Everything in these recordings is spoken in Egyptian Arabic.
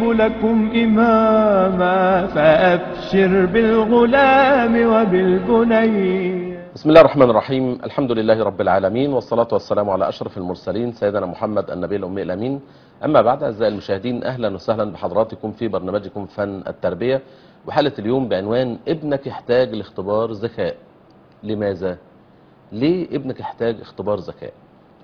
نحب لكم إماما فأبشر بالغلام وبالبني بسم الله الرحمن الرحيم الحمد لله رب العالمين والصلاة والسلام على أشرف المرسلين سيدنا محمد النبي الأمي الأمين أما بعد أعزائي المشاهدين أهلا وسهلا بحضراتكم في برنامجكم فن التربية وحالة اليوم بعنوان ابنك يحتاج لاختبار ذكاء لماذا؟ ليه ابنك يحتاج اختبار ذكاء؟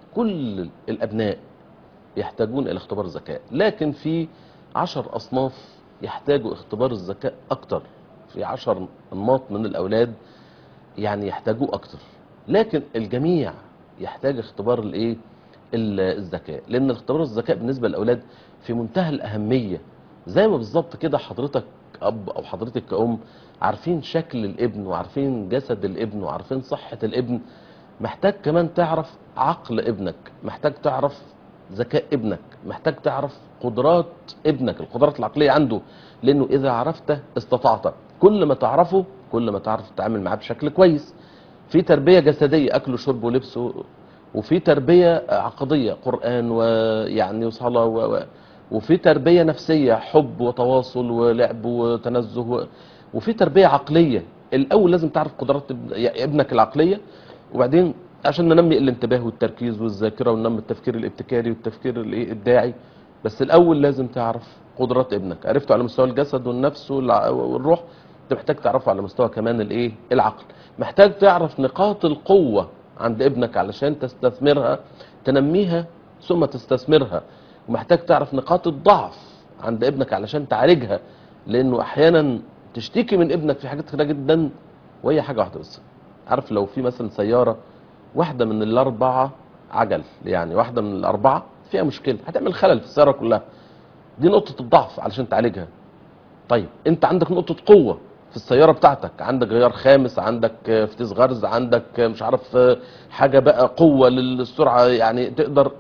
كل الأبناء يحتاجون إلى اختبار الذكاء لكن في عشر أصناف يحتاجوا اختبار الذكاء أكتر في عشر أنماط من الأولاد يعني يحتاجوه أكتر لكن الجميع يحتاج اختبار الايه ال- الذكاء لأن اختبار الذكاء بالنسبة للأولاد في منتهى الأهمية زي ما بالظبط كده حضرتك أب أو حضرتك كأم عارفين شكل الابن وعارفين جسد الابن وعارفين صحة الابن محتاج كمان تعرف عقل ابنك محتاج تعرف ذكاء ابنك محتاج تعرف قدرات ابنك القدرات العقلية عنده لأنه إذا عرفته استطعت كل ما تعرفه كل ما تعرف تتعامل معاه بشكل كويس في تربية جسدية أكله شرب ولبسه وفي تربية عقدية قرآن ويعني وصلاة و... و... وفي تربية نفسية حب وتواصل ولعب وتنزه و... وفي تربية عقلية الأول لازم تعرف قدرات ابن- ابنك العقلية وبعدين عشان ننمي الانتباه والتركيز والذاكرة وننمي التفكير الابتكاري والتفكير الايه الابداعي بس الأول لازم تعرف قدرات ابنك عرفته على مستوى الجسد والنفس والع- والروح انت محتاج تعرفه على مستوى كمان الايه العقل محتاج تعرف نقاط القوة عند ابنك علشان تستثمرها تنميها ثم تستثمرها ومحتاج تعرف نقاط الضعف عند ابنك علشان تعالجها لانه احيانا تشتكي من ابنك في حاجات كتيره جدا وهي حاجه واحده بس عارف لو في مثلا سياره واحده من الاربعه عجل يعني واحده من الاربعه فيها مشكله هتعمل خلل في السياره كلها دي نقطه الضعف علشان تعالجها طيب انت عندك نقطة قوة في السيارة بتاعتك عندك غيار خامس عندك آه، فتيس غرز عندك آه، مش عارف آه، حاجة بقى قوة للسرعة يعني تقدر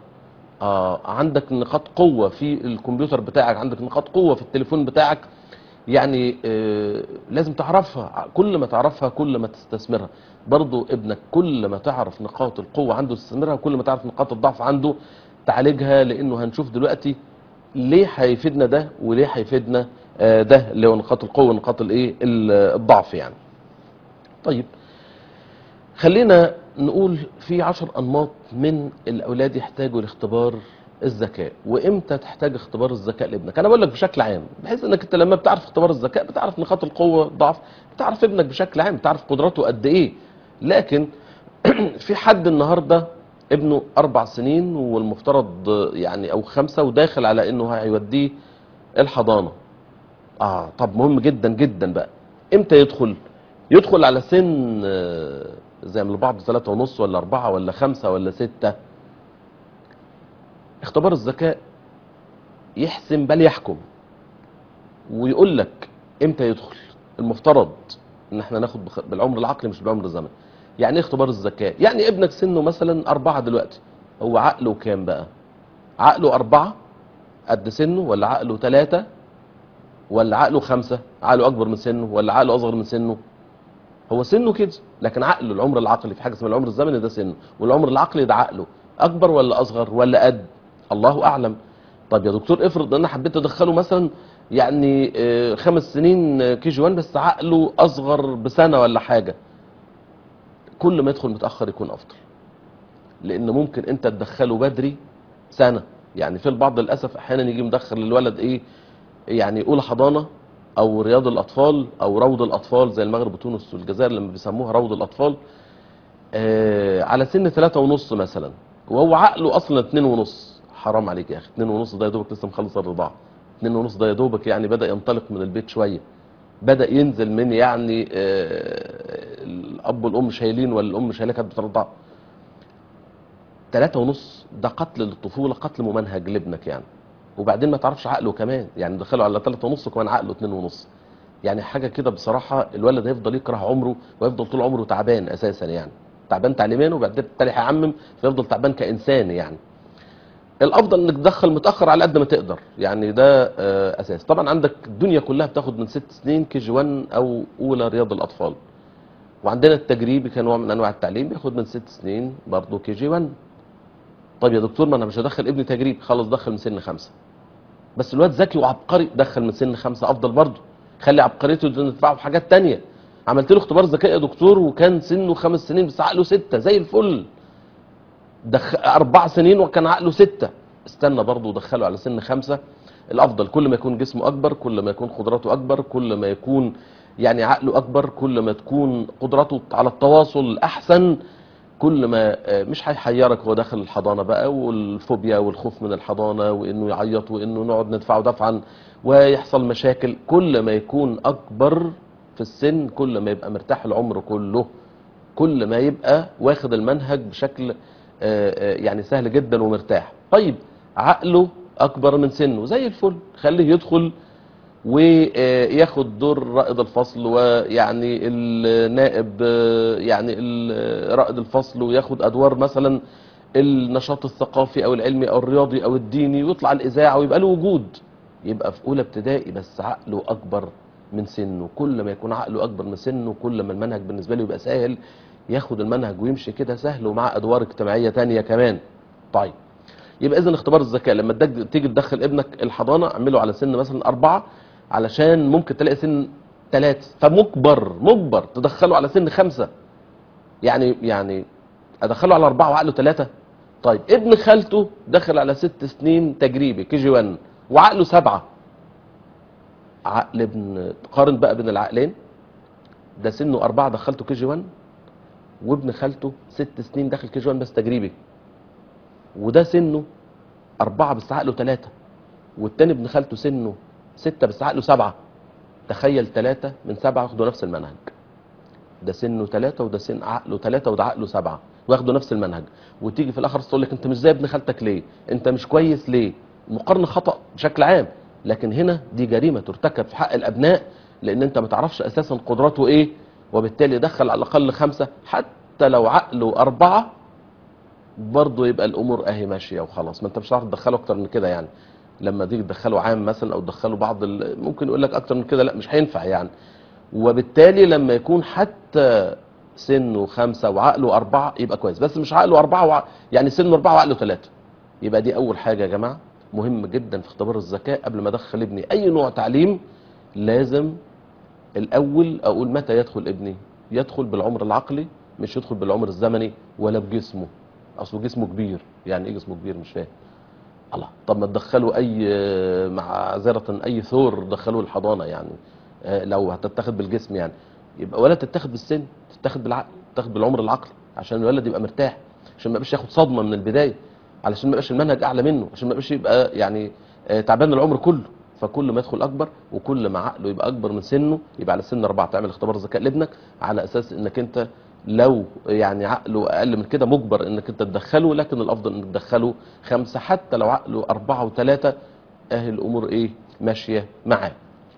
آه عندك نقاط قوة في الكمبيوتر بتاعك عندك نقاط قوة في التليفون بتاعك يعني آه لازم تعرفها كل ما تعرفها كل ما تستثمرها برضو ابنك كل ما تعرف نقاط القوة عنده تستثمرها كل ما تعرف نقاط الضعف عنده تعالجها لانه هنشوف دلوقتي ليه هيفيدنا ده وليه هيفيدنا آه، ده اللي هو نقاط القوه ونقاط الايه ال- الضعف يعني طيب خلينا نقول في عشر انماط من الاولاد يحتاجوا لاختبار الذكاء وامتى تحتاج اختبار الذكاء لابنك انا بقول لك بشكل عام بحيث انك انت لما بتعرف اختبار الذكاء بتعرف نقاط القوه الضعف بتعرف ابنك بشكل عام بتعرف قدراته قد ايه لكن في حد النهارده ابنه اربع سنين والمفترض يعني او خمسه وداخل على انه هيوديه الحضانه اه طب مهم جدا جدا بقى امتى يدخل يدخل على سن آه، زي ما البعض ثلاثة ونص ولا أربعة ولا خمسة ولا ستة اختبار الذكاء يحسم بل يحكم ويقول لك امتى يدخل المفترض ان احنا ناخد بخ- بالعمر العقلي مش بالعمر الزمني يعني ايه اختبار الذكاء يعني ابنك سنه مثلا أربعة دلوقتي هو عقله كام بقى عقله أربعة قد سنه ولا عقله ثلاثة ولا عقله خمسة عقله أكبر من سنه ولا عقله أصغر من سنه هو سنه كده لكن عقله العمر العقلي في حاجة اسمها العمر الزمني ده سنه والعمر العقلي ده عقله أكبر ولا أصغر ولا قد الله أعلم طب يا دكتور افرض ان انا حبيت ادخله مثلا يعني آه، خمس سنين آه، كي جي 1 بس عقله اصغر بسنه ولا حاجه كل ما يدخل متاخر يكون افضل لان ممكن انت تدخله بدري سنه يعني في البعض للاسف احيانا يجي مدخل الولد ايه يعني اولى حضانه او رياض الاطفال او روض الاطفال زي المغرب وتونس والجزائر لما بيسموها روض الاطفال آه على سن ثلاثة ونص مثلا وهو عقله اصلا اتنين ونص حرام عليك يا اخي اتنين ونص ده يا دوبك لسه مخلص الرضاعه اتنين ونص ده يا دوبك يعني بدا ينطلق من البيت شويه بدا ينزل من يعني آه الاب والام شايلين ولا الام شايله كانت بترضع ثلاثة ونص ده قتل للطفولة قتل ممنهج لابنك يعني وبعدين ما تعرفش عقله كمان يعني دخله على ثلاثة ونص وكمان عقله اتنين ونص يعني حاجة كده بصراحة الولد هيفضل يكره عمره ويفضل طول عمره تعبان أساسا يعني تعبان تعليميا وبعدين بالتالي هيعمم فيفضل تعبان كإنسان يعني الافضل انك تدخل متاخر على قد ما تقدر يعني ده آه، اساس طبعا عندك الدنيا كلها بتاخد من ست سنين كي جي 1 او اولى رياض الاطفال وعندنا التجريبي كنوع من انواع التعليم بياخد من ست سنين برضه كي جي 1 طيب يا دكتور ما انا مش هدخل ابني تجريب خلاص دخل من سن خمسة بس الواد ذكي وعبقري دخل من سن خمسة افضل برضه خلي عبقريته تنفعه في حاجات تانية عملت له اختبار ذكاء يا دكتور وكان سنه خمس سنين بس عقله ستة زي الفل دخ... اربع سنين وكان عقله ستة استنى برضه ودخله على سن خمسة الافضل كل ما يكون جسمه اكبر كل ما يكون قدراته اكبر كل ما يكون يعني عقله اكبر كل ما تكون قدراته على التواصل احسن كل ما آه، مش هيحيرك هو داخل الحضانه بقى والفوبيا والخوف من الحضانه وانه يعيط وانه نقعد ندفعه دفعا ويحصل مشاكل كل ما يكون اكبر في السن كل ما يبقى مرتاح العمر كله كل ما يبقى واخد المنهج بشكل آه، آه، يعني سهل جدا ومرتاح طيب عقله اكبر من سنه زي الفل خليه يدخل وياخد دور رائد الفصل ويعني النائب آه، يعني ال- رائد الفصل وياخد ادوار مثلا النشاط الثقافي او العلمي او الرياضي او الديني ويطلع الاذاعه ويبقى له وجود يبقى في اولى ابتدائي بس عقله اكبر من سنه كل ما يكون عقله اكبر من سنه كل ما المنهج بالنسبه له يبقى سهل ياخد المنهج ويمشي كده سهل ومع ادوار اجتماعيه تانية كمان طيب يبقى اذا اختبار الذكاء لما تدج- تيجي تدخل ابنك الحضانه اعمله على سن مثلا اربعه علشان ممكن تلاقي سن ثلاثه فمجبر مجبر تدخله على سن خمسه يعني يعني ادخله على اربعه وعقله ثلاثه طيب ابن خالته دخل على ست سنين تجريبي كي جي 1 وعقله سبعه عقل ابن قارن بقى بين العقلين ده سنه أربعة دخلته كي جي 1 وابن خالته ست سنين داخل كي جي 1 بس تجريبي وده سنه أربعة بس عقله ثلاثة والتاني ابن خالته سنه ستة بس عقله سبعة تخيل ثلاثة من سبعة ياخدوا نفس المنهج ده سنه ثلاثة وده سن عقله ثلاثة وده عقله سبعة وياخدوا نفس المنهج وتيجي في الآخر تقول لك أنت مش زي ابن خالتك ليه؟ أنت مش كويس ليه؟ مقارنة خطأ بشكل عام لكن هنا دي جريمة ترتكب في حق الأبناء لأن أنت ما تعرفش أساسا قدراته إيه وبالتالي دخل على الأقل خمسة حتى لو عقله أربعة برضه يبقى الامور اهي ماشيه وخلاص ما انت مش هتعرف تدخله اكتر من كده يعني لما تيجي تدخله عام مثلا او تدخله بعض ال... ممكن يقول لك اكتر من كده لا مش هينفع يعني وبالتالي لما يكون حتى سنه خمسة وعقله أربعة يبقى كويس بس مش عقله أربعة وع... يعني سنه أربعة وعقله ثلاثة يبقى دي أول حاجة يا جماعة مهم جدا في اختبار الذكاء قبل ما أدخل ابني أي نوع تعليم لازم الأول أقول متى يدخل ابني يدخل بالعمر العقلي مش يدخل بالعمر الزمني ولا بجسمه اصله جسمه كبير يعني ايه جسمه كبير مش فاهم الله طب ما تدخلوا اي معذره اي ثور دخلوه الحضانه يعني آه، لو هتتاخد بالجسم يعني يبقى ولا تتاخد بالسن تتاخد بالعقل تتاخد بالعمر العقلي عشان الولد يبقى مرتاح عشان ما يبقاش ياخد صدمه من البدايه علشان ما يبقاش المنهج اعلى منه عشان ما يبقاش يبقى يعني آه، تعبان العمر كله فكل ما يدخل اكبر وكل ما عقله يبقى اكبر من سنه يبقى على سن اربعه تعمل اختبار ذكاء لابنك على اساس انك انت لو يعني عقله اقل من كده مجبر انك انت تدخله لكن الافضل انك تدخله خمسه حتى لو عقله اربعه وثلاثه اهي الامور ايه ماشيه معاه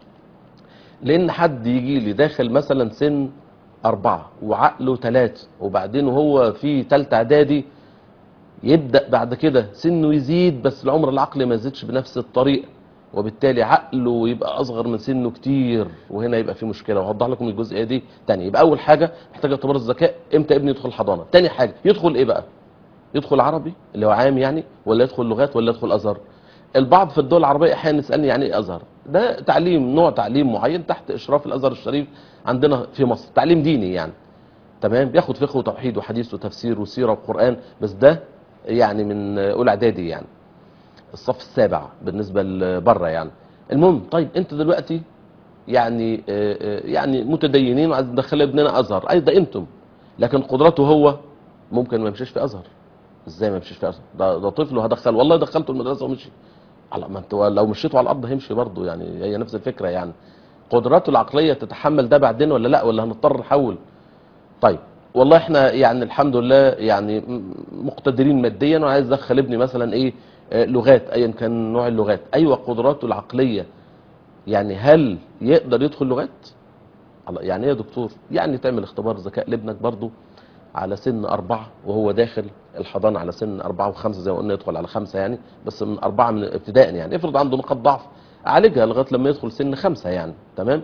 لان حد يجي لي داخل مثلا سن أربعة وعقله ثلاثة وبعدين وهو في تالتة إعدادي يبدأ بعد كده سنه يزيد بس العمر العقلي ما يزيدش بنفس الطريقة وبالتالي عقله يبقى أصغر من سنه كتير وهنا يبقى في مشكلة وهوضح لكم الجزئية دي تاني يبقى أول حاجة محتاج اختبار الذكاء إمتى ابني يدخل حضانة تاني حاجة يدخل إيه بقى يدخل عربي اللي هو عام يعني ولا يدخل لغات ولا يدخل أزهر البعض في الدول العربية أحيانا يسألني يعني إيه أزهر ده تعليم نوع تعليم معين تحت إشراف الأزهر الشريف عندنا في مصر تعليم ديني يعني تمام بياخد فقه وتوحيد وحديث وتفسير وسيره وقران بس ده يعني من اولى اعدادي يعني الصف السابع بالنسبه لبره يعني المهم طيب انت دلوقتي يعني آه، آه، يعني متدينين وعايز تدخل ابننا ازهر اي ده انتم لكن قدرته هو ممكن ما يمشيش في ازهر ازاي ما يمشيش في ازهر ده, ده طفل وهدخل والله دخلته المدرسه ومشي على ما انت لو مشيته على الارض هيمشي برضه يعني هي نفس الفكره يعني قدراته العقليه تتحمل ده بعدين ولا لا ولا هنضطر نحول طيب والله احنا يعني الحمد لله يعني م- مقتدرين ماديا وعايز ادخل ابني مثلا ايه آه، لغات ايا كان نوع اللغات ايوه قدراته العقليه يعني هل يقدر يدخل لغات الله، يعني ايه يا دكتور يعني تعمل اختبار ذكاء لابنك برضو على سن أربعة وهو داخل الحضانة على سن أربعة وخمسة زي ما قلنا يدخل على خمسة يعني بس من أربعة من ابتداء يعني افرض عنده نقاط ضعف عالجها لغاية لما يدخل سن خمسة يعني تمام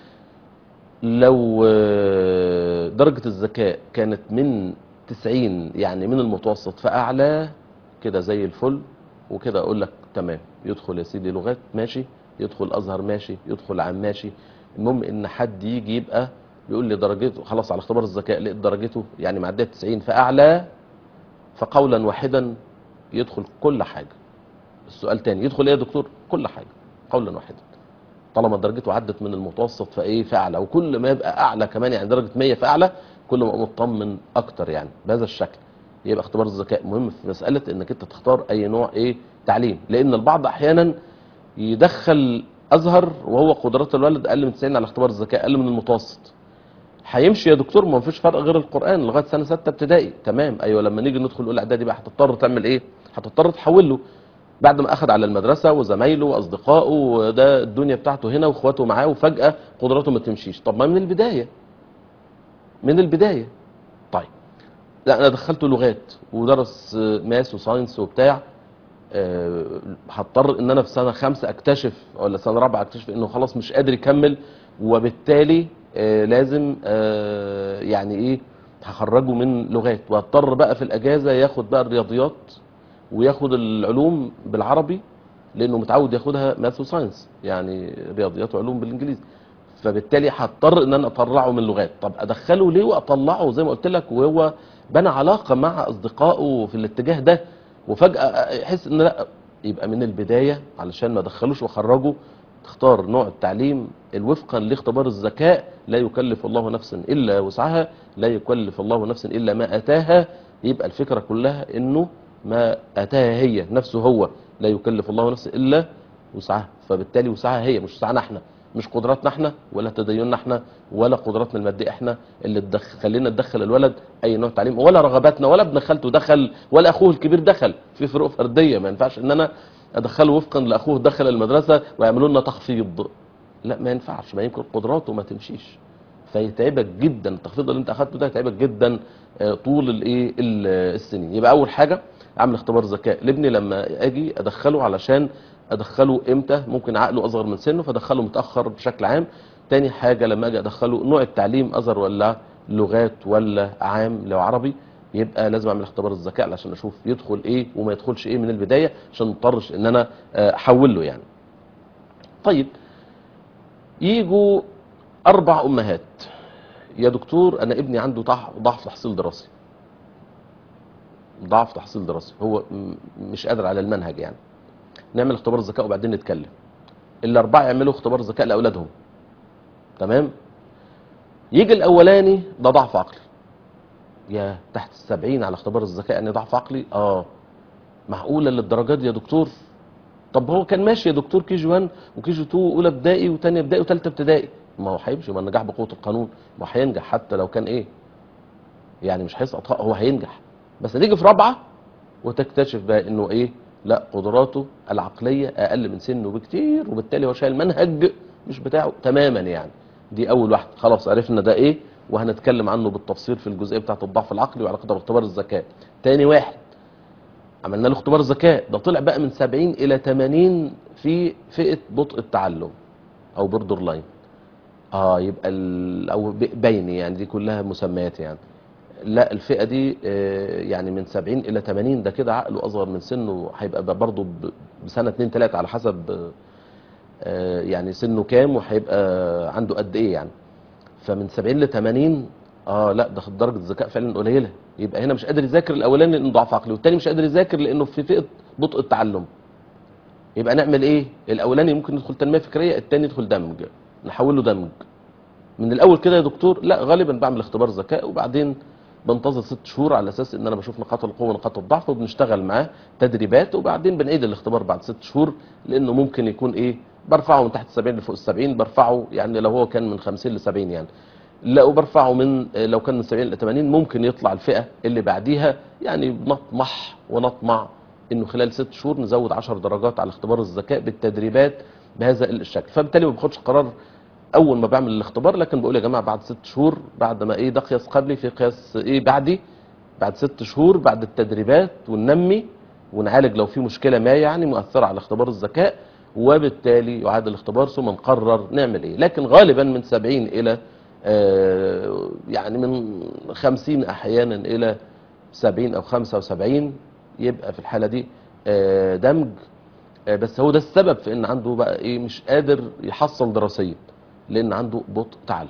لو آه، درجة الذكاء كانت من 90 يعني من المتوسط فأعلى كده زي الفل وكده أقول لك تمام يدخل يا سيدي لغات ماشي يدخل ازهر ماشي يدخل عام ماشي المهم ان حد يجي يبقى بيقول لي درجته خلاص على اختبار الذكاء لقيت درجته يعني معديه 90 فاعلى فقولا واحدا يدخل كل حاجه السؤال تاني يدخل ايه يا دكتور كل حاجه قولا واحدا طالما درجته عدت من المتوسط فايه فاعلى وكل ما يبقى اعلى كمان يعني درجه 100 فاعلى كل ما أبقى مطمن اكتر يعني بهذا الشكل يبقى اختبار الذكاء مهم في مساله انك انت تختار اي نوع ايه تعليم لان البعض احيانا يدخل ازهر وهو قدرات الولد اقل من 90 على اختبار الذكاء اقل من المتوسط هيمشي يا دكتور ما فيش فرق غير القران لغايه سنه سته ابتدائي تمام ايوه لما نيجي ندخل اولى اعدادي بقى هتضطر تعمل ايه هتضطر تحول له بعد ما اخذ على المدرسه وزمايله واصدقائه وده الدنيا بتاعته هنا واخواته معاه وفجاه قدراته ما تمشيش طب ما من البدايه من البدايه طيب لا انا دخلته لغات ودرس آه، ماس وساينس وبتاع آه، هضطر ان انا في سنه خمسه اكتشف ولا سنه رابعه اكتشف انه خلاص مش قادر يكمل وبالتالي آه، لازم آه، يعني ايه هخرجه من لغات واضطر بقى في الاجازه ياخد بقى الرياضيات وياخد العلوم بالعربي لانه متعود ياخدها ماث وساينس يعني رياضيات وعلوم بالانجليزي فبالتالي هضطر ان انا اطلعه من لغات طب ادخله ليه واطلعه زي ما قلت لك وهو بنى علاقه مع اصدقائه في الاتجاه ده وفجاه يحس ان لا يبقى من البدايه علشان ما ادخلوش واخرجه تختار نوع التعليم الوفقا لاختبار الذكاء لا يكلف الله نفسا الا وسعها لا يكلف الله نفسا الا ما اتاها يبقى الفكره كلها انه ما اتاها هي نفسه هو لا يكلف الله نفسا الا وسعها فبالتالي وسعها هي مش وسعنا احنا مش قدراتنا احنا ولا تديننا احنا ولا قدراتنا الماديه احنا اللي تدخل خلينا ندخل الولد اي نوع تعليم ولا رغباتنا ولا ابن خالته دخل ولا اخوه الكبير دخل في فروق فرديه ما ينفعش ان انا ادخله وفقا لاخوه دخل المدرسه ويعملوا لنا تخفيض لا ما ينفعش ما يمكن قدراته ما تمشيش فيتعبك جدا التخفيض اللي انت اخدته ده يتعبك جدا آه، طول الايه ال- السنين يبقى اول حاجه اعمل اختبار ذكاء لابني لما اجي ادخله علشان ادخله امتى ممكن عقله اصغر من سنه فادخله متاخر بشكل عام تاني حاجه لما اجي ادخله نوع التعليم ازهر ولا لغات ولا عام لو عربي يبقى لازم اعمل اختبار الذكاء علشان اشوف يدخل ايه وما يدخلش ايه من البدايه عشان ما اضطرش ان انا آه، احول له يعني طيب يجوا اربع امهات يا دكتور انا ابني عنده ضع- ضعف تحصيل دراسي ضعف تحصيل دراسي هو م- مش قادر على المنهج يعني نعمل اختبار ذكاء وبعدين نتكلم الاربعه يعملوا اختبار ذكاء لاولادهم تمام يجي الاولاني ده ضعف عقلي يا تحت السبعين على اختبار الذكاء يعني ضعف عقلي اه معقوله للدرجات دي يا دكتور طب هو كان ماشي يا دكتور كي جي 1 وكي جي 2 واولى ابتدائي وثانيه ابتدائي وثالثه ابتدائي ما هو هيمشي ما النجاح بقوه القانون ما هينجح حتى لو كان ايه يعني مش هيسقط هو هينجح بس تيجي في رابعه وتكتشف بقى انه ايه لا قدراته العقليه اقل من سنه بكتير وبالتالي هو شايل منهج مش بتاعه تماما يعني دي اول واحده خلاص عرفنا ده ايه وهنتكلم عنه بالتفصيل في الجزئيه بتاعه الضعف العقلي وعلاقتها باختبار الذكاء تاني واحد عملنا له اختبار ذكاء ده طلع بقى من 70 الى 80 في فئه بطء التعلم او بوردر لاين اه يبقى ال... او ب- بيني يعني دي كلها مسميات يعني لا الفئه دي آه، يعني من 70 الى 80 ده كده عقله اصغر من سنه هيبقى بقى برضه ب- بسنه 2 3 على حسب آه، يعني سنه كام وهيبقى عنده قد ايه يعني فمن 70 ل 80 اه لا ده درجه الذكاء فعلا قليله يبقى هنا مش قادر يذاكر الاولاني لانه ضعف عقلي والتاني مش قادر يذاكر لانه في فئه بطء التعلم يبقى نعمل ايه الاولاني ممكن يدخل تنميه فكريه التاني يدخل دمج نحول له دمج من الاول كده يا دكتور لا غالبا بعمل اختبار ذكاء وبعدين بنتظر ست شهور على اساس ان انا بشوف نقاط القوه ونقاط الضعف وبنشتغل معاه تدريبات وبعدين بنعيد الاختبار بعد ست شهور لانه ممكن يكون ايه برفعه من تحت 70 لفوق ال 70 برفعه يعني لو هو كان من 50 ل 70 يعني لا وبرفعه من لو كان من 70 ل 80 ممكن يطلع الفئه اللي بعديها يعني بنطمح ونطمع انه خلال ست شهور نزود 10 درجات على اختبار الذكاء بالتدريبات بهذا الشكل فبالتالي ما باخدش قرار اول ما بعمل الاختبار لكن بقول يا جماعه بعد ست شهور بعد ما ايه ده قياس قبلي في قياس ايه بعدي بعد ست شهور بعد التدريبات وننمي ونعالج لو في مشكله ما يعني مؤثره على اختبار الذكاء وبالتالي يعاد الاختبار ثم نقرر نعمل ايه لكن غالبا من 70 الى آه، يعني من 50 احيانا الى 70 او 75 يبقى في الحاله دي آه، دمج آه، بس هو ده السبب في ان عنده بقى ايه مش قادر يحصل دراسيا لان عنده بطء تعلم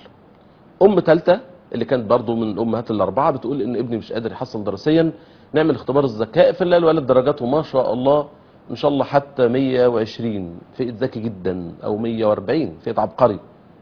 ام ثالثه اللي كانت برضو من الامهات الاربعه بتقول ان ابني مش قادر يحصل دراسيا نعمل اختبار الذكاء فنلاقي الولد درجاته ما شاء الله ان شاء الله حتى 120 فئه ذكي جدا او 140 فئه عبقري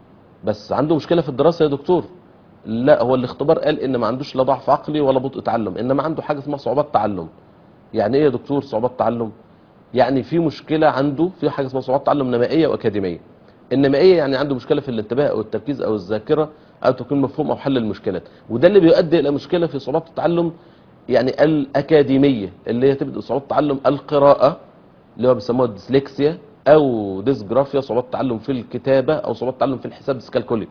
بس عنده مشكله في الدراسه يا دكتور لا هو الاختبار قال ان ما عندوش لا ضعف عقلي ولا بطء تعلم انما عنده حاجه اسمها صعوبات تعلم يعني ايه يا دكتور صعوبات تعلم يعني في مشكله عنده في حاجه اسمها صعوبات تعلم نمائيه واكاديميه النمائيه يعني عنده مشكله في الانتباه او التركيز او الذاكره او تكوين مفهوم او حل المشكلات وده اللي بيؤدي الى مشكله في صعوبات التعلم يعني الاكاديميه اللي هي تبدا صعوبات تعلم القراءه اللي هو بيسموها الديسلكسيا او ديسجرافيا صعوبات تعلم في الكتابه او صعوبات تعلم في الحساب ديسكالكولي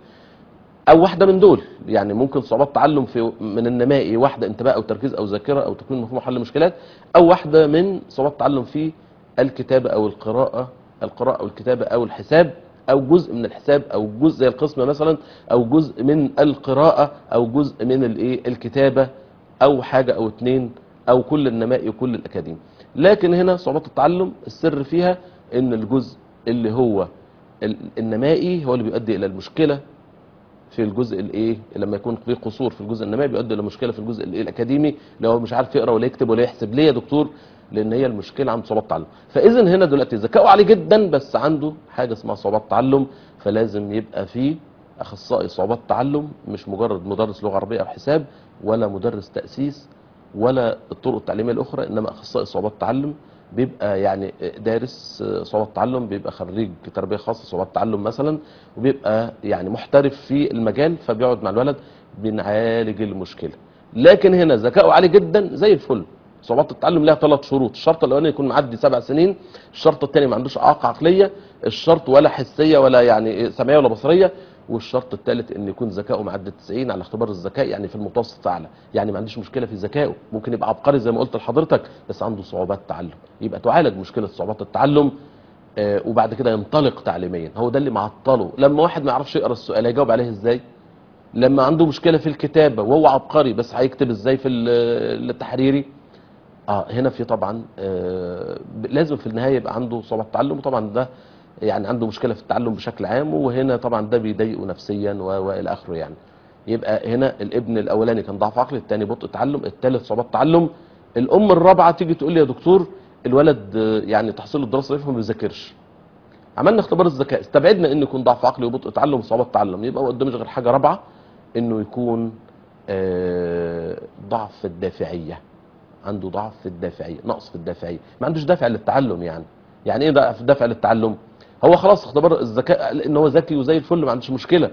او واحده من دول يعني ممكن صعوبات تعلم في من النمائي واحده انتباه او تركيز او ذاكره او تكوين مفهوم وحل مشكلات او واحده من صعوبات تعلم في الكتابه او القراءه القراءه او الكتابه او الحساب او جزء من الحساب او جزء زي القسم مثلا او جزء من القراءه او جزء من الايه الكتابه او حاجه او اتنين او كل النمائي وكل الاكاديمي لكن هنا صعوبات التعلم السر فيها ان الجزء اللي هو ال- النمائي هو اللي بيؤدي الى المشكله في الجزء الايه لما يكون في قصور في الجزء النمائي بيؤدي الى مشكله في الجزء الايه الاكاديمي اللي هو مش عارف يقرا ولا يكتب ولا يحسب ليه يا دكتور لان هي المشكله عند صعوبات التعلم فاذا هنا دلوقتي ذكاؤه عالي جدا بس عنده حاجه اسمها صعوبات تعلم فلازم يبقى فيه اخصائي صعوبات تعلم مش مجرد مدرس لغه عربيه او حساب ولا مدرس تاسيس ولا الطرق التعليميه الاخرى انما اخصائي صعوبات تعلم بيبقى يعني دارس صعوبات تعلم بيبقى خريج تربيه خاصه صعوبات تعلم مثلا وبيبقى يعني محترف في المجال فبيقعد مع الولد بنعالج المشكله لكن هنا ذكاؤه عالي جدا زي الفل صعوبات التعلم لها ثلاث شروط الشرط الاولاني يكون معدي سبع سنين الشرط الثاني ما عندوش اعاقه عقليه الشرط ولا حسيه ولا يعني سمعيه ولا بصريه والشرط الثالث ان يكون ذكائه معدي 90 على اختبار الذكاء يعني في المتوسط اعلى يعني ما عندوش مشكله في ذكائه ممكن يبقى عبقري زي ما قلت لحضرتك بس عنده صعوبات تعلم يبقى تعالج مشكله صعوبات التعلم آه، وبعد كده ينطلق تعليميا هو ده اللي معطله لما واحد ما يعرفش يقرا السؤال هيجاوب عليه ازاي لما عنده مشكله في الكتابه وهو عبقري بس هيكتب ازاي في ال- التحريري اه هنا في طبعا آه لازم في النهايه يبقى عنده صعوبات تعلم وطبعا ده يعني عنده مشكله في التعلم بشكل عام وهنا طبعا ده بيضايقه نفسيا و- والى اخره يعني يبقى هنا الابن الاولاني كان ضعف عقلي الثاني بطء تعلم الثالث صعوبات تعلم الام الرابعه تيجي تقول لي يا دكتور الولد آه، يعني تحصيله الدراسه ضعيف ما بيذاكرش عملنا اختبار الذكاء استبعدنا انه يكون ضعف عقلي وبطء تعلم وصعوبات تعلم يبقى ما قدامش غير حاجه رابعه انه يكون آه، ضعف في الدافعيه عنده ضعف في الدافعيه نقص في الدافعيه ما عندوش دافع للتعلم يعني يعني ايه ضعف دافع للتعلم هو خلاص اختبار الذكاء لان هو ذكي وزي الفل ما عندوش مشكله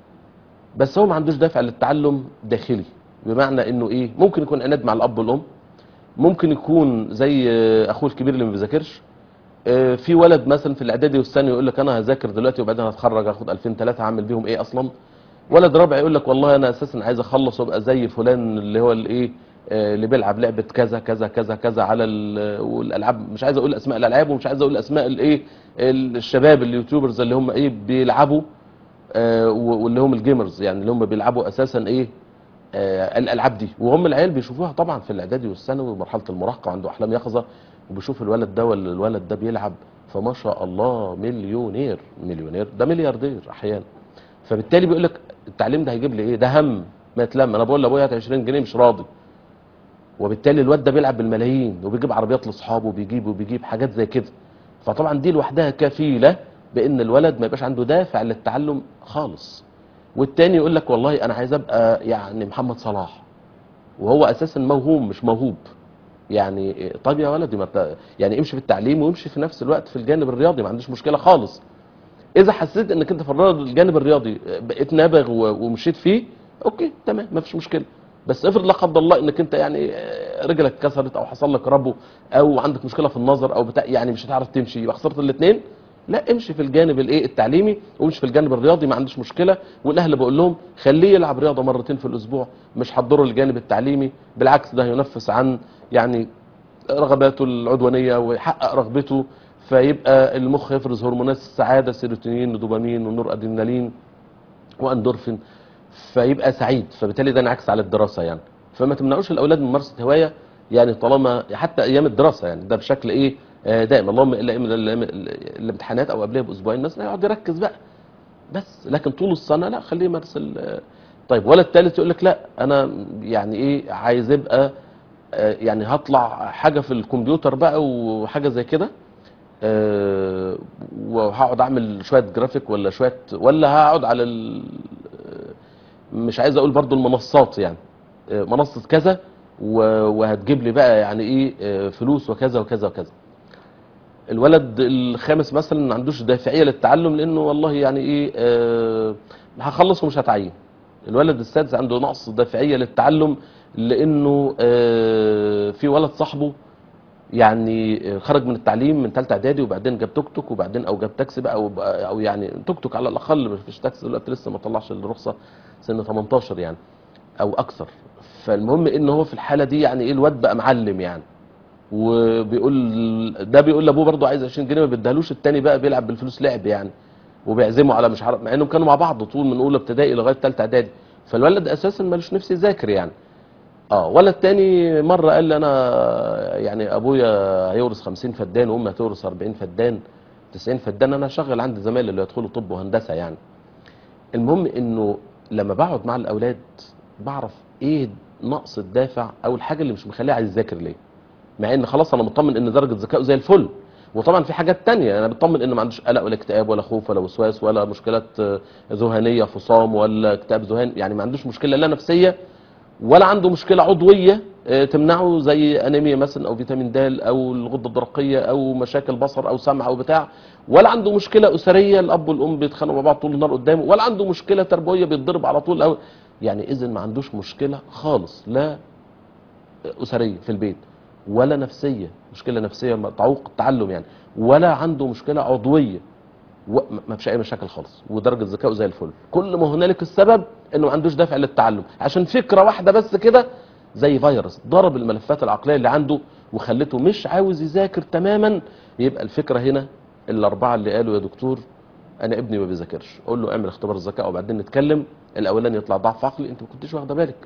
بس هو ما عندوش دافع للتعلم داخلي بمعنى انه ايه ممكن يكون عناد مع الاب والام ممكن يكون زي آه، اخوه الكبير اللي ما بيذاكرش آه، في ولد مثلا في الاعدادي والثانوي يقول لك انا هذاكر دلوقتي وبعدين هتخرج هاخد 2000 3 هعمل بيهم ايه اصلا ولد رابع يقول لك والله انا اساسا عايز اخلص وابقى زي فلان اللي هو الايه آه، اللي بيلعب لعبه كذا كذا كذا كذا على ال- والالعاب مش عايز اقول اسماء الالعاب ومش عايز اقول اسماء الايه الشباب اليوتيوبرز اللي هم ايه بيلعبوا آه، و- واللي هم الجيمرز يعني اللي هم بيلعبوا اساسا ايه آه، الالعاب دي وهم العيال بيشوفوها طبعا في الاعدادي والثانوي ومرحله المراهقه وعنده احلام يقظه وبيشوف الولد ده ولا الولد ده بيلعب فما شاء الله مليونير مليونير ده ملياردير احيانا فبالتالي بيقول لك التعليم ده هيجيب لي ايه ده هم ما يتلم انا بقول لابويا هات 20 جنيه مش راضي وبالتالي الواد ده بيلعب بالملايين وبيجيب عربيات لاصحابه وبيجيب وبيجيب حاجات زي كده فطبعا دي لوحدها كفيله بان الولد ما يبقاش عنده دافع للتعلم خالص والتاني يقول لك والله انا عايز ابقى يعني محمد صلاح وهو اساسا موهوم مش موهوب يعني طيب يا ولدي ما ت- يعني امشي في التعليم وامشي في نفس الوقت في الجانب الرياضي ما عنديش مشكله خالص اذا حسيت انك انت في الرياض- الجانب الرياضي بقيت نابغ و- ومشيت فيه اوكي تمام ما فيش مشكله بس افرض لا قدر الله انك انت يعني آه، رجلك اتكسرت او حصل لك ربو او عندك مشكله في النظر او بتاع يعني مش هتعرف تمشي يبقى خسرت الاثنين لا امشي في الجانب الايه التعليمي وامشي في الجانب الرياضي ما عنديش مشكله والاهل بقول لهم خليه يلعب رياضه مرتين في الاسبوع مش هتضره الجانب التعليمي بالعكس ده هينفس عن يعني رغباته العدوانيه ويحقق رغبته فيبقى المخ يفرز هرمونات السعاده سيروتونين ودوبامين ونور ادرينالين واندورفين فيبقى سعيد فبالتالي ده انعكس على الدراسه يعني فما تمنعوش الاولاد من ممارسه هوايه يعني طالما حتى ايام الدراسه يعني ده بشكل ايه آه، دائما اللهم الا إما ال- ال- الامتحانات او قبلها باسبوعين مثلا يقعد يركز بقى بس لكن طول السنه لا خليه يمارس ال- طيب ولا الثالث يقول لك لا انا يعني ايه عايز ابقى آه، يعني هطلع حاجه في الكمبيوتر بقى وحاجه زي كده آه، وهقعد اعمل شويه جرافيك ولا شويه ولا هقعد على ال... مش عايز اقول برضو المنصات يعني آه، منصه كذا و- وهتجيب لي بقى يعني ايه آه، فلوس وكذا وكذا وكذا الولد الخامس مثلا ما عندوش دافعيه للتعلم لانه والله يعني ايه آه، هخلص ومش هتعين الولد السادس عنده نقص دافعيه للتعلم لانه آه، في ولد صاحبه يعني آه، خرج من التعليم من ثالثه اعدادي وبعدين جاب توك توك وبعدين او جاب تاكسي بقى او او يعني توك توك على الاقل مفيش تاكسي دلوقتي لسه ما طلعش الرخصه سن 18 يعني او اكثر فالمهم ان هو في الحاله دي يعني ايه الواد بقى معلم يعني وبيقول ده بيقول لابوه برضه عايز 20 جنيه ما بيديهالوش التاني بقى بيلعب بالفلوس لعب يعني وبيعزمه على مش عارف مع انهم كانوا مع بعض طول من اولى ابتدائي لغايه ثالثه اعدادي فالولد اساسا ملوش نفس يذاكر يعني اه ولا التاني مره قال لي انا يعني ابويا هيورث 50 فدان وامي هتورث 40 فدان 90 فدان انا هشغل عندي زمايلي اللي يدخلوا طب وهندسه يعني المهم انه لما بقعد مع الاولاد بعرف ايه نقص الدافع او الحاجه اللي مش مخليه عايز يذاكر ليه مع ان خلاص انا مطمن ان درجه ذكائه زي الفل وطبعا في حاجات تانية انا بطمن انه ما عندوش قلق ولا اكتئاب ولا خوف ولا وسواس ولا مشكلات آه، ذهانيه فصام ولا اكتئاب ذهان يعني ما عندوش مشكله لا نفسيه ولا عنده مشكله عضويه آه، تمنعه زي انيميا مثلا او فيتامين د او الغده الدرقيه او مشاكل بصر او سمع او بتاع ولا عنده مشكله اسريه الاب والام بيتخانقوا مع بعض طول النهار قدامه ولا عنده مشكله تربويه بيتضرب على طول او يعني اذا ما عندوش مشكله خالص لا اسريه في البيت ولا نفسيه مشكله نفسيه تعوق التعلم يعني ولا عنده مشكله عضويه و- ما- ما فيش اي مشاكل خالص ودرجه ذكائه زي الفل كل ما هنالك السبب انه ما عندوش دافع للتعلم عشان فكره واحده بس كده زي فيروس ضرب الملفات العقليه اللي عنده وخلته مش عاوز يذاكر تماما يبقى الفكره هنا الاربعه اللي قالوا يا دكتور انا ابني ما بيذاكرش اقول له اعمل اختبار الذكاء وبعدين نتكلم الاولاني يطلع ضعف عقلي انت ما كنتش واخده بالك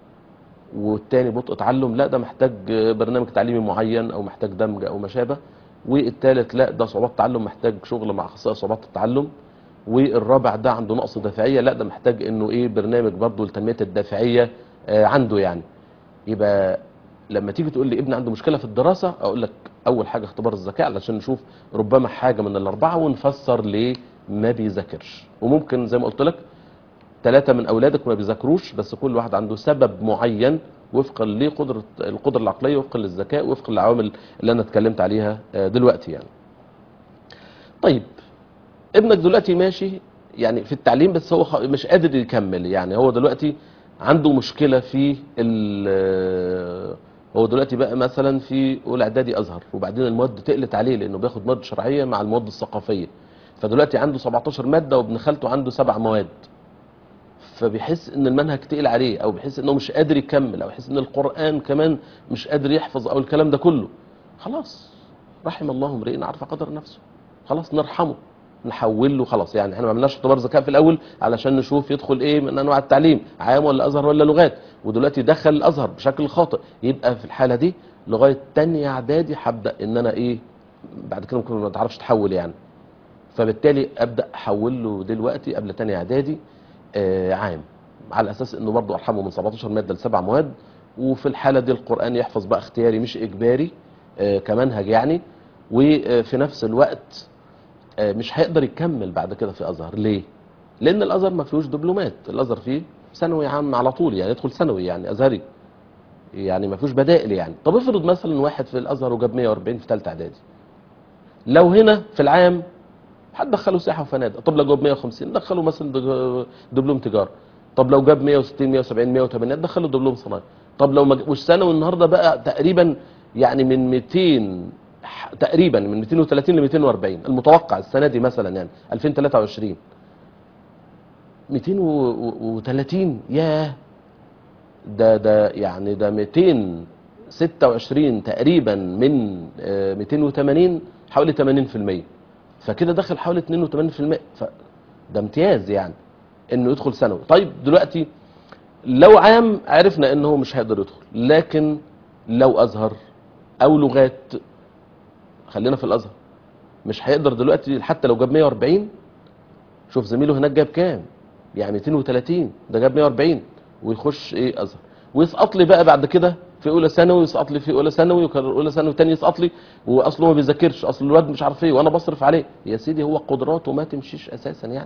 والتاني بطء تعلم لا ده محتاج برنامج تعليمي معين او محتاج دمج او ما شابه والتالت لا ده صعوبات تعلم محتاج شغل مع اخصائي صعوبات التعلم والرابع ده عنده نقص دافعيه لا ده محتاج انه ايه برنامج برضه لتنميه الدافعيه آه، عنده يعني يبقى لما تيجي تقول لي ابني عنده مشكله في الدراسه اقول لك اول حاجه اختبار الذكاء علشان نشوف ربما حاجه من الاربعه ونفسر ليه ما بيذاكرش وممكن زي ما قلت لك ثلاثة من أولادك ما بيذاكروش بس كل واحد عنده سبب معين وفقا لقدرة القدرة العقلية وفقا للذكاء وفقا للعوامل اللي أنا اتكلمت عليها آه، دلوقتي يعني. طيب ابنك دلوقتي ماشي يعني في التعليم بس هو خ- مش قادر يكمل يعني هو دلوقتي عنده مشكلة في ال- هو دلوقتي بقى مثلا في اولى اعدادي ازهر وبعدين المواد تقلت عليه لانه بياخد مواد شرعيه مع المواد الثقافيه فدلوقتي عنده 17 ماده وابن خالته عنده سبع مواد فبيحس ان المنهج تقيل عليه او بيحس انه مش قادر يكمل او بيحس ان القران كمان مش قادر يحفظ او الكلام ده كله خلاص رحم الله امرئ عرف قدر نفسه خلاص نرحمه نحول له خلاص يعني احنا ما عملناش اختبار ذكاء في الاول علشان نشوف يدخل ايه من انواع التعليم عام ولا ازهر ولا لغات ودلوقتي دخل الازهر بشكل خاطئ يبقى في الحاله دي لغايه تانية اعدادي هبدا ان انا ايه بعد كده ممكن ما تعرفش تحول يعني فبالتالي ابدا احول له دلوقتي قبل تانية اعدادي آه، عام على اساس انه برضه ارحمه من 17 ماده لسبع مواد وفي الحاله دي القران يحفظ بقى اختياري مش اجباري آه، كمنهج يعني وفي نفس الوقت آه، مش هيقدر يكمل بعد كده في ازهر ليه؟ لان الازهر ما فيهوش دبلومات الازهر فيه ثانوي عام على طول يعني يدخل ثانوي يعني ازهري يعني ما فيهوش بدائل يعني طب افرض مثلا واحد في الازهر وجاب 140 في ثالثه اعدادي لو هنا في العام هتدخله سياحه وفنادق طب لو جاب 150 دخله مثلا دج- دبلوم تجاره طب لو جاب 160 170 180 دخله دبلوم صناعي طب لو ما ج- والثانوي النهارده بقى تقريبا يعني من 200 ح- تقريبا من 230 ل 240 المتوقع السنه دي مثلا يعني 2023 230 ياه ده ده يعني ده 226 تقريبا من آه، 280 حوالي 80% فكده دخل حوالي 82% ف ده امتياز يعني انه يدخل ثانوي طيب دلوقتي لو عام عرفنا انه هو مش هيقدر يدخل لكن لو ازهر او لغات خلينا في الازهر مش هيقدر دلوقتي حتى لو جاب 140 شوف زميله هناك جاب كام يعني 230 ده جاب 140 ويخش ايه ازهر ويسقط لي بقى بعد كده في اولى ثانوي يسقط لي في اولى ثانوي وكان اولى ثانوي تاني يسقط لي واصله ما بيذاكرش اصل الواد مش عارف ايه وانا بصرف عليه يا سيدي هو قدراته ما تمشيش اساسا يعني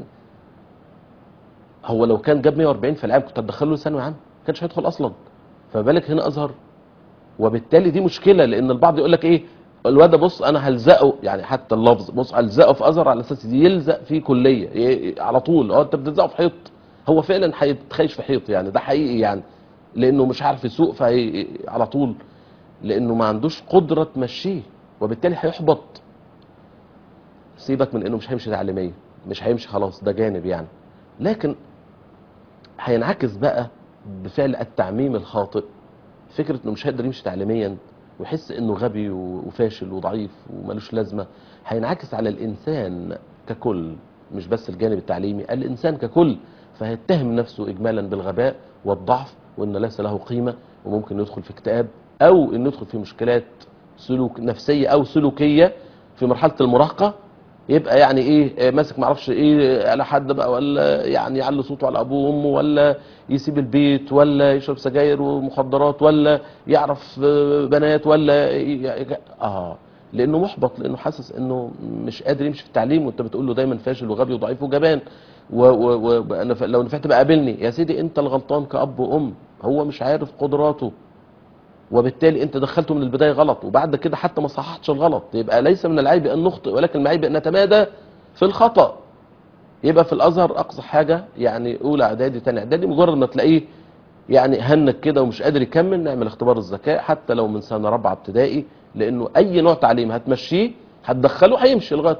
هو لو كان جاب 140 في العام كنت هتدخله ثانوي عام ما كانش هيدخل اصلا فما بالك هنا ازهر وبالتالي دي مشكله لان البعض يقول لك ايه الواد ده بص انا هلزقه يعني حتى اللفظ بص هلزقه في ازهر على اساس يلزق في كليه ي- على طول اه انت بتلزقه في حيط هو فعلا هيتخيش في حيط يعني ده حقيقي يعني لانه مش عارف يسوق فهي على طول لانه ما عندوش قدره تمشيه وبالتالي هيحبط سيبك من انه مش هيمشي تعليميا مش هيمشي خلاص ده جانب يعني لكن هينعكس بقى بفعل التعميم الخاطئ فكره انه مش هيقدر يمشي تعليميا ويحس انه غبي و- وفاشل وضعيف وملوش لازمه هينعكس على الانسان ككل مش بس الجانب التعليمي الانسان ككل فهيتهم نفسه اجمالا بالغباء والضعف وان ليس له قيمه وممكن يدخل في اكتئاب او انه يدخل في مشكلات سلوك نفسيه او سلوكيه في مرحله المراهقه يبقى يعني ايه آه، ماسك معرفش ايه على حد بقى ولا يعني يعلي صوته على ابوه وامه ولا يسيب البيت ولا يشرب سجاير ومخدرات ولا يعرف آه، بنات ولا ي- ي- اه لانه محبط لانه حاسس انه مش قادر يمشي في التعليم وانت بتقول له دايما فاشل وغبي وضعيف وجبان و و و أنا ف- لو نفعت بقى قابلني يا سيدي انت الغلطان كاب وام هو مش عارف قدراته وبالتالي انت دخلته من البدايه غلط وبعد كده حتى ما صححتش الغلط يبقى ليس من العيب ان نخطئ ولكن العيب ان نتمادى في الخطا يبقى في الازهر اقصى حاجه يعني اولى اعدادي تاني اعدادي مجرد ما تلاقيه يعني هنك كده ومش قادر يكمل نعمل اختبار الذكاء حتى لو من سنه رابعه ابتدائي لانه اي نوع تعليم هتمشيه هتدخله هيمشي لغايه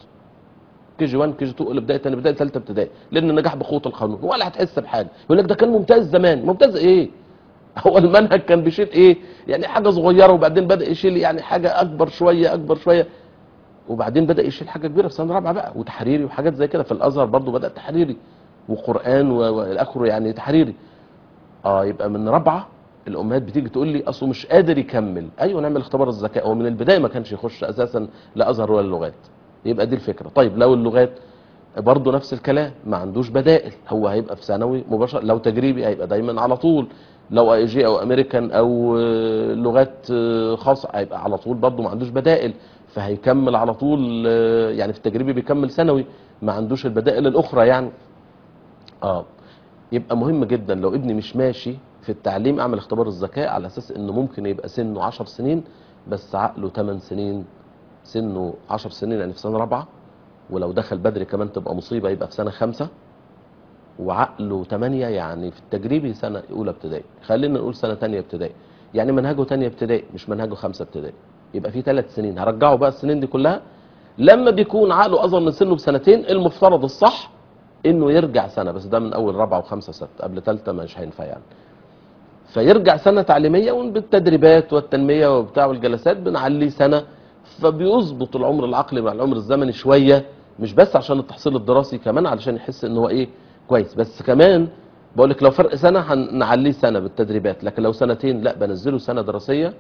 كي جي 1 كي جي 2 اولى ابتدائي ثاني ابتدائي ثالثه ابتدائي لان النجاح بقوه القانون ولا هتحس بحاجه يقول لك ده كان ممتاز زمان ممتاز ايه هو المنهج كان بيشيل ايه يعني حاجه صغيره وبعدين بدا يشيل يعني حاجه اكبر شويه اكبر شويه وبعدين بدا يشيل حاجه كبيره في سنه رابعه بقى وتحريري وحاجات زي كده في الازهر برضو بدا تحريري وقران و- والى اخره يعني تحريري اه يبقى من رابعه الامهات بتيجي تقول لي اصله مش قادر يكمل ايوه نعمل اختبار الذكاء هو من البدايه ما كانش يخش اساسا لا ازهر ولا لغات يبقى دي الفكره طيب لو اللغات برضه نفس الكلام ما عندوش بدائل هو هيبقى في ثانوي مباشر لو تجريبي هيبقى دايما على طول لو اي جي او امريكان او آه، لغات آه، خاصه هيبقى على طول برضه ما عندوش بدائل فهيكمل على طول آه، يعني في التجريبي بيكمل ثانوي ما عندوش البدائل الاخرى يعني اه يبقى مهم جدا لو ابني مش ماشي في التعليم اعمل اختبار الذكاء على اساس انه ممكن يبقى سنه 10 سنين بس عقله 8 سنين سنه 10 سنين يعني في سنه رابعه ولو دخل بدري كمان تبقى مصيبه يبقى في سنه خمسه وعقله 8 يعني في التجريبي سنه اولى ابتدائي خلينا نقول سنه ثانيه ابتدائي يعني منهجه ثانيه ابتدائي مش منهجه خمسه ابتدائي يبقى في ثلاث سنين هرجعه بقى السنين دي كلها لما بيكون عقله اصغر من سنه بسنتين المفترض الصح انه يرجع سنه بس ده من اول رابعه وخمسه سته قبل ثالثه مش هينفع يعني فيرجع سنه تعليميه وبالتدريبات والتنميه وبتاع والجلسات بنعليه سنه فبيظبط العمر العقلي مع العمر الزمني شويه مش بس عشان التحصيل الدراسي كمان علشان يحس ان هو ايه كويس بس كمان بقول لك لو فرق سنه هنعليه سنه بالتدريبات لكن لو سنتين لا بنزله سنه دراسيه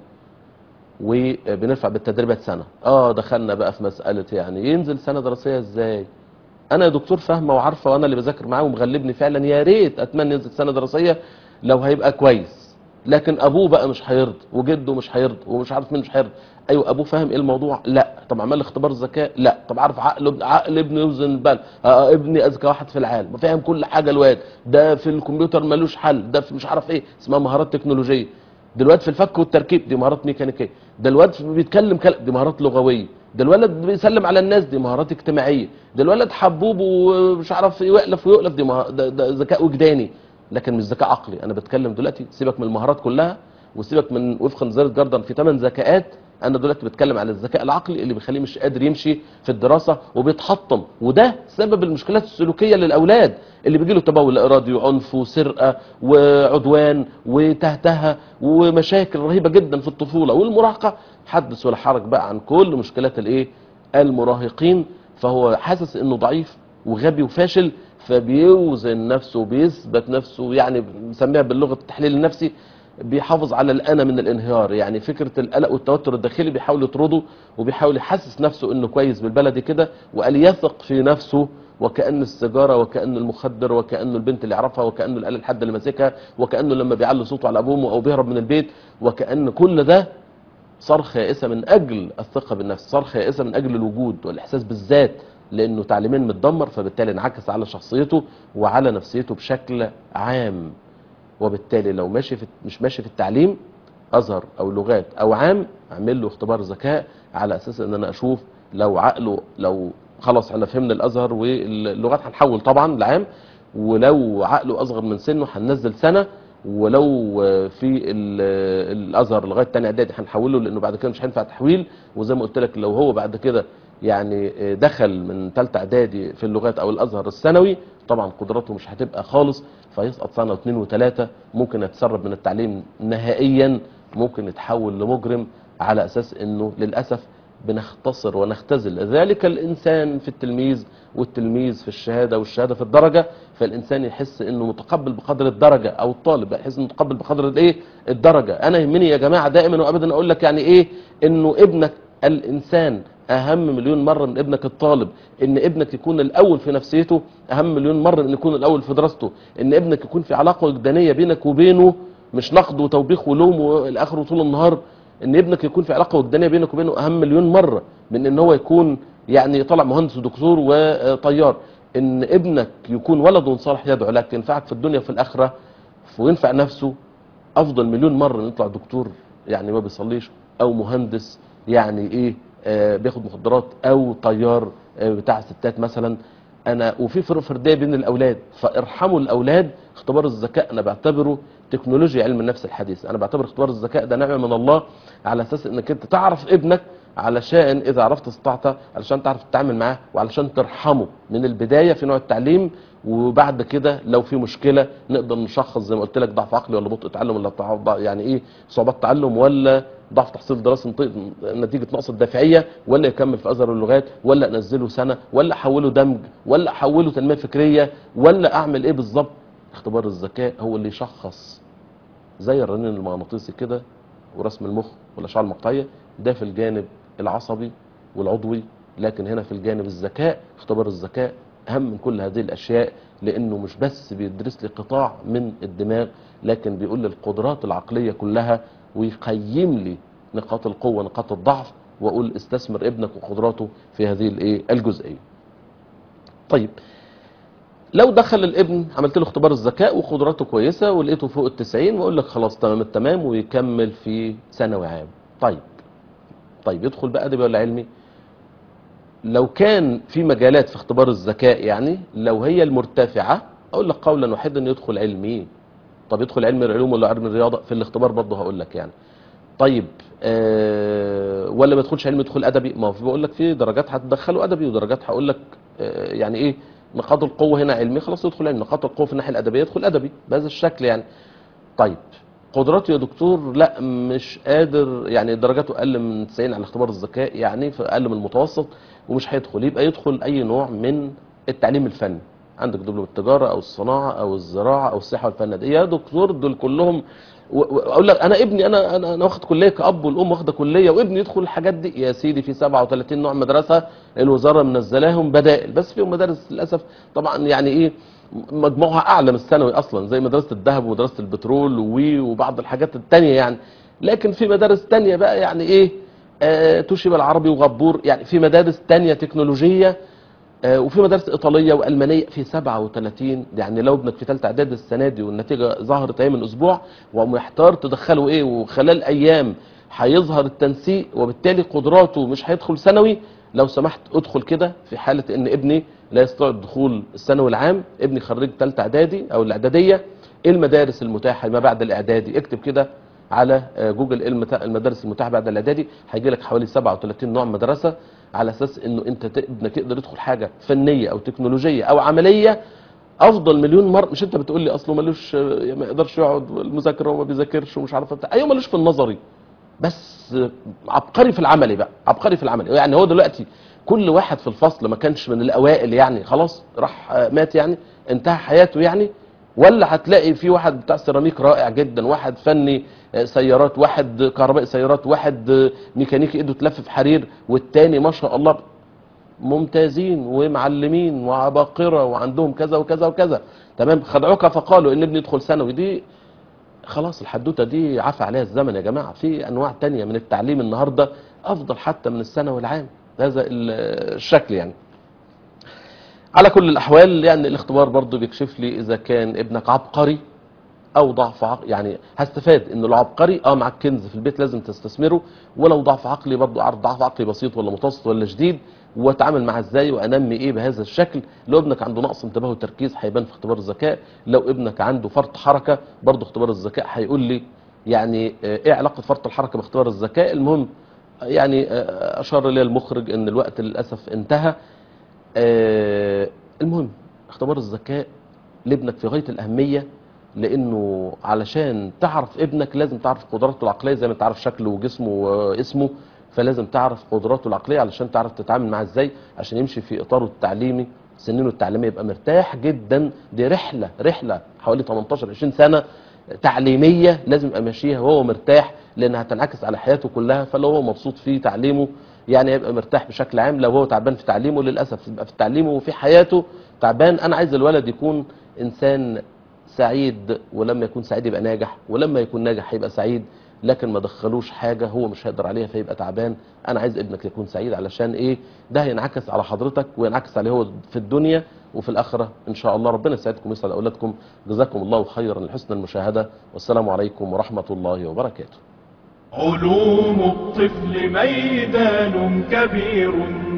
وبنرفع بالتدريبات سنه اه دخلنا بقى في مساله يعني ينزل سنه دراسيه ازاي انا يا دكتور فاهمه وعارفه وانا اللي بذاكر معاه ومغلبني فعلا يا ريت اتمنى ينزل سنه دراسيه لو هيبقى كويس لكن ابوه بقى مش هيرضى وجده مش هيرضى ومش عارف مين مش هيرضى ايوه ابوه فاهم ايه الموضوع لا طب عمل لي اختبار ذكاء لا طب عارف عقل عقل ابني يوزن البال آه ابني اذكى واحد في العالم فاهم كل حاجه الواد ده في الكمبيوتر ملوش حل ده في مش عارف ايه اسمها مهارات تكنولوجيه دلوقتي في الفك والتركيب دي مهارات ميكانيكيه ده الواد بيتكلم كلام دي مهارات لغويه ده الولد بيسلم على الناس دي مهارات اجتماعيه ده الولد حبوب ومش عارف يؤلف ويؤلف دي مه... ده, ده ذكاء وجداني لكن مش ذكاء عقلي انا بتكلم دلوقتي سيبك من المهارات كلها وسيبك من وفق نظريه جاردن في ثمان ذكاءات انا دلوقتي بتكلم على الذكاء العقلي اللي بيخليه مش قادر يمشي في الدراسه وبيتحطم وده سبب المشكلات السلوكيه للاولاد اللي بيجي له تبول ارادي وعنف وسرقه وعدوان وتهتهه ومشاكل رهيبه جدا في الطفوله والمراهقه حدث ولا حرج بقى عن كل مشكلات الايه المراهقين فهو حاسس انه ضعيف وغبي وفاشل فبيوزن نفسه وبيثبت نفسه يعني بنسميها باللغه التحليل النفسي بيحافظ على الأنا من الانهيار يعني فكرة القلق والتوتر الداخلي بيحاول يطرده وبيحاول يحسس نفسه انه كويس بالبلدي كده وقال يثق في نفسه وكأن السيجارة وكأن المخدر وكأنه البنت اللي يعرفها وكأنه الآلة الحد اللي ماسكها وكأنه لما بيعلي صوته على أبوه أو بيهرب من البيت وكأن كل ده صرخة يائسة من أجل الثقة بالنفس صرخة يائسة من أجل الوجود والإحساس بالذات لأنه تعليمين متدمر فبالتالي انعكس على شخصيته وعلى نفسيته بشكل عام وبالتالي لو ماشي في مش ماشي في التعليم ازهر او لغات او عام اعمل له اختبار ذكاء على اساس ان انا اشوف لو عقله لو خلاص احنا فهمنا الازهر واللغات هنحول طبعا لعام ولو عقله اصغر من سنه هننزل سنه ولو في ال- الازهر لغايه تاني اعدادي هنحوله لانه بعد كده مش هينفع تحويل وزي ما قلت لك لو هو بعد كده يعني دخل من ثالثه اعدادي في اللغات او الازهر الثانوي طبعا قدراته مش هتبقى خالص فيسقط سنه واثنين وثلاثه ممكن يتسرب من التعليم نهائيا ممكن يتحول لمجرم على اساس انه للاسف بنختصر ونختزل ذلك الانسان في التلميذ والتلميذ في الشهاده والشهاده في الدرجه فالانسان يحس انه متقبل بقدر الدرجه او الطالب يحس انه متقبل بقدر الايه الدرجه انا يهمني يا جماعه دائما وابدا اقول لك يعني ايه انه ابنك الانسان اهم مليون مره من ابنك الطالب ان ابنك يكون الاول في نفسيته اهم مليون مره من يكون الاول في دراسته ان ابنك يكون في علاقه وجدانيه بينك وبينه مش نقد وتوبيخ ولوم والاخر طول النهار ان ابنك يكون في علاقه وجدانيه بينك وبينه اهم مليون مره من ان هو يكون يعني طالع مهندس ودكتور وطيار ان ابنك يكون ولد صالح يدعو لك ينفعك في الدنيا وفي الاخره وينفع نفسه افضل مليون مره ان يطلع دكتور يعني ما بيصليش او مهندس يعني ايه آه بياخد مخدرات او طيار آه بتاع ستات مثلا انا وفي فروق فرديه بين الاولاد فارحموا الاولاد اختبار الذكاء انا بعتبره تكنولوجيا علم النفس الحديث انا بعتبر اختبار الذكاء ده نعمه من الله على اساس انك انت تعرف ابنك علشان اذا عرفت استطعت علشان تعرف تتعامل معاه وعلشان ترحمه من البدايه في نوع التعليم وبعد كده لو في مشكله نقدر نشخص زي ما قلت لك ضعف عقلي ولا بطء تعلم ولا ضع- يعني ايه صعوبات تعلم ولا ضعف تحصيل دراسي نط- نتيجه نقص الدافعيه ولا يكمل في ازهر اللغات ولا انزله سنه ولا احوله دمج ولا احوله تنميه فكريه ولا اعمل ايه بالظبط اختبار الذكاء هو اللي يشخص زي الرنين المغناطيسي كده ورسم المخ والاشعه المقطعيه ده في الجانب العصبي والعضوي لكن هنا في الجانب الذكاء اختبار الذكاء اهم من كل هذه الاشياء لانه مش بس بيدرس لي قطاع من الدماغ لكن بيقول لي القدرات العقليه كلها ويقيم لي نقاط القوه نقاط الضعف واقول استثمر ابنك وقدراته في هذه الايه الجزئيه طيب لو دخل الابن عملت له اختبار الذكاء وقدراته كويسه ولقيته فوق التسعين واقول لك خلاص تمام التمام ويكمل في ثانوي عام طيب طيب يدخل بقى ادبي ولا علمي لو كان في مجالات في اختبار الذكاء يعني لو هي المرتفعه اقول لك قولا واحدا يدخل علمي طب يدخل علم العلوم ولا علم الرياضه في الاختبار برضه هقول لك يعني طيب آه ولا ما يدخلش علم يدخل ادبي ما هو في بقول لك في درجات هتدخله ادبي ودرجات هقول لك آه يعني ايه نقاط القوه هنا علمي خلاص يدخل علم نقاط القوه في الناحيه الادبيه يدخل ادبي بهذا الشكل يعني طيب قدراته يا دكتور لا مش قادر يعني درجاته اقل من 90 على اختبار الذكاء يعني فاقل من المتوسط ومش هيدخل يبقى يدخل اي نوع من التعليم الفني عندك دبلوم التجاره او الصناعه او الزراعه او السياحه والفنادق يا دكتور دول كلهم و- و- اقول لك انا ابني انا انا انا واخد كليه كاب والام واخده كليه وابني يدخل الحاجات دي يا سيدي في 37 نوع مدرسه الوزاره منزلاهم بدائل بس فيهم مدارس للاسف طبعا يعني ايه مجموعها اعلى من الثانوي اصلا زي مدرسه الذهب ومدرسه البترول وي وبعض الحاجات التانية يعني لكن في مدارس تانية بقى يعني ايه آه توشيبا العربي وغبور يعني في مدارس تانية تكنولوجيه آه، وفي مدارس ايطاليه والمانيه في 37 يعني لو ابنك في ثالثه اعدادي السنه دي والنتيجه ظهرت اهي من اسبوع ومحتار تدخله ايه وخلال ايام هيظهر التنسيق وبالتالي قدراته مش هيدخل ثانوي لو سمحت ادخل كده في حاله ان ابني لا يستطيع الدخول الثانوي العام ابني خريج ثالثه اعدادي او الاعداديه ايه المدارس المتاحه ما بعد الاعدادي اكتب كده على آه، جوجل إيه المتا- المدارس المتاحه بعد الاعدادي هيجي لك حوالي 37 نوع مدرسه على اساس انه انت ت- ابنك يقدر يدخل حاجه فنيه او تكنولوجيه او عمليه افضل مليون مره مش انت بتقول لي اصله ملوش آه، ما يقدرش يقعد المذاكره وما بيذاكرش ومش عارف بتاع ايوه ملوش في النظري بس آه، عبقري في العملي بقى عبقري في العملي يعني هو دلوقتي كل واحد في الفصل ما كانش من الاوائل يعني خلاص راح آه، مات يعني انتهى حياته يعني ولا هتلاقي في واحد بتاع سيراميك رائع جدا واحد فني آه، سيارات واحد كهربائي سيارات واحد آه، ميكانيكي ايده تلف في حرير والتاني ما شاء الله ممتازين ومعلمين وعباقرة وعندهم كذا وكذا وكذا تمام خدعوك فقالوا ان ابني يدخل ثانوي دي خلاص الحدوته دي عفى عليها الزمن يا جماعه في انواع تانية من التعليم النهارده افضل حتى من الثانوي العام هذا ال- الشكل يعني على كل الاحوال يعني الاختبار برضو بيكشف لي اذا كان ابنك عبقري او ضعف عقل يعني هستفاد انه لو عبقري اه معاك كنز في البيت لازم تستثمره ولو ضعف عقلي برضو اعرف ضعف عقلي بسيط ولا متوسط ولا شديد واتعامل معاه ازاي وانمي ايه بهذا الشكل لو ابنك عنده نقص انتباه وتركيز هيبان في اختبار الذكاء لو ابنك عنده فرط حركه برضو اختبار الذكاء هيقول لي يعني آه، ايه علاقه فرط الحركه باختبار الذكاء المهم يعني آه، اشار لي المخرج ان الوقت للاسف انتهى آه، المهم اختبار الذكاء لابنك في غايه الاهميه لانه علشان تعرف ابنك لازم تعرف قدراته العقليه زي ما تعرف شكله وجسمه واسمه فلازم تعرف قدراته العقليه علشان تعرف تتعامل معاه ازاي عشان يمشي في اطاره التعليمي سنينه التعليميه يبقى مرتاح جدا دي رحله رحله حوالي 18 20 سنه تعليميه لازم يبقى ماشيها وهو مرتاح لانها هتنعكس على حياته كلها فلو هو مبسوط في تعليمه يعني يبقى مرتاح بشكل عام لو هو تعبان في تعليمه للاسف يبقى في تعليمه وفي حياته تعبان انا عايز الولد يكون انسان سعيد ولما يكون سعيد يبقى ناجح ولما يكون ناجح هيبقى سعيد لكن ما دخلوش حاجة هو مش هيقدر عليها فيبقى تعبان انا عايز ابنك يكون سعيد علشان ايه ده هينعكس على حضرتك وينعكس عليه هو في الدنيا وفي الاخرة ان شاء الله ربنا يسعدكم ويسعد اولادكم جزاكم الله خيرا لحسن المشاهدة والسلام عليكم ورحمة الله وبركاته علوم الطفل ميدان كبير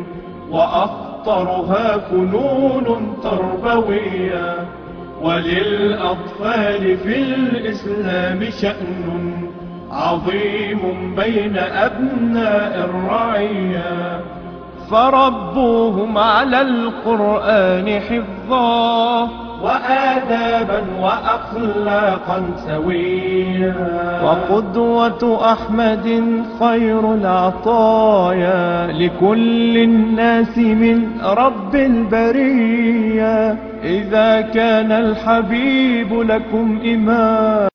وأخطرها فنون تربوية وللأطفال في الإسلام شأن عظيم بين أبناء الرعية فربوهم على القرآن حفظا وآدابا وأخلاقا سويا وقدوة أحمد خير العطايا لكل الناس من رب البرية إذا كان الحبيب لكم إمام